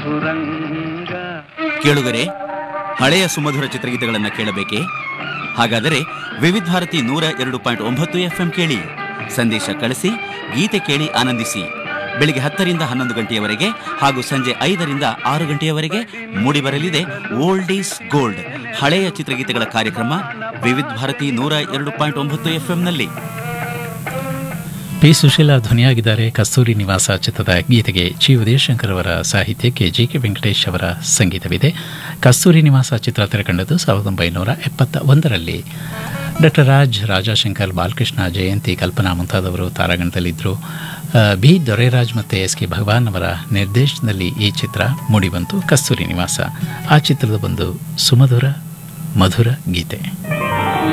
ಮಧುರಂಗ ಕೇಳುಗರೆ ಹಳೆಯ ಸುಮಧುರ ಚಿತ್ರಗೀತೆಗಳನ್ನು ಕೇಳಬೇಕೇ ಹಾಗಾದರೆ ವಿವಿಧ ಭಾರತಿ ನೂರ ಎರಡು ಪಾಯಿಂಟ್ ಒಂಬತ್ತು ಎಫ್ಎಂ ಕೇಳಿ ಸಂದೇಶ ಕಳಿಸಿ ಗೀತೆ ಕೇಳಿ ಆನಂದಿಸಿ ಬೆಳಿಗ್ಗೆ ಹತ್ತರಿಂದ ಹನ್ನೊಂದು ಗಂಟೆಯವರೆಗೆ ಹಾಗೂ ಸಂಜೆ ಐದರಿಂದ ಆರು ಗಂಟೆಯವರೆಗೆ ಮೂಡಿಬರಲಿದೆ ಓಲ್ಡ್ ಈಸ್ ಗೋಲ್ಡ್ ಹಳೆಯ ಚಿತ್ರಗೀತೆಗಳ ಕಾರ್ಯಕ್ರಮ ವಿವಿಧ ಭಾರತಿ ನೂರ ಎರಡು ಪಾಯಿಂಟ್ ಒಂಬತ್ತು ಎಫ್ಎಂನಲ್ಲಿ ಪಿ ಸುಶೀಲಾ ಧ್ವನಿಯಾಗಿದ್ದಾರೆ ಕಸ್ತೂರಿ ನಿವಾಸ ಚಿತ್ರದ ಗೀತೆಗೆ ಜಿ ಉದಯಶಂಕರ್ ಅವರ ಸಾಹಿತ್ಯಕ್ಕೆ ಜಿ ಕೆ ವೆಂಕಟೇಶ್ ಅವರ ಸಂಗೀತವಿದೆ ಕಸ್ತೂರಿ ನಿವಾಸ ಚಿತ್ರ ತೆರೆಕಂಡದ್ದು ಸಾವಿರದ ಒಂಬೈನೂರ ಎಪ್ಪತ್ತ ಒಂದರಲ್ಲಿ ಡಾಕ್ಟರ್ ರಾಜ್ ರಾಜಾಶಂಕರ್ ಬಾಲಕೃಷ್ಣ ಜಯಂತಿ ಕಲ್ಪನಾ ಮುಂತಾದವರು ತಾರಾಗಣದಲ್ಲಿದ್ದರು ಆ, ಬಿ ದೊರೆರಾಜ್ ಮತ್ತು ಎಸ್ ಕೆ ಭಗವಾನ್ ಅವರ ನಿರ್ದೇಶನದಲ್ಲಿ ಈ ಚಿತ್ರ ಮೂಡಿಬಂತು ಕಸ್ತೂರಿ ನಿವಾಸ ಆ ಚಿತ್ರದ ಒಂದು ಸುಮಧುರ ಮಧುರ ಗೀತೆ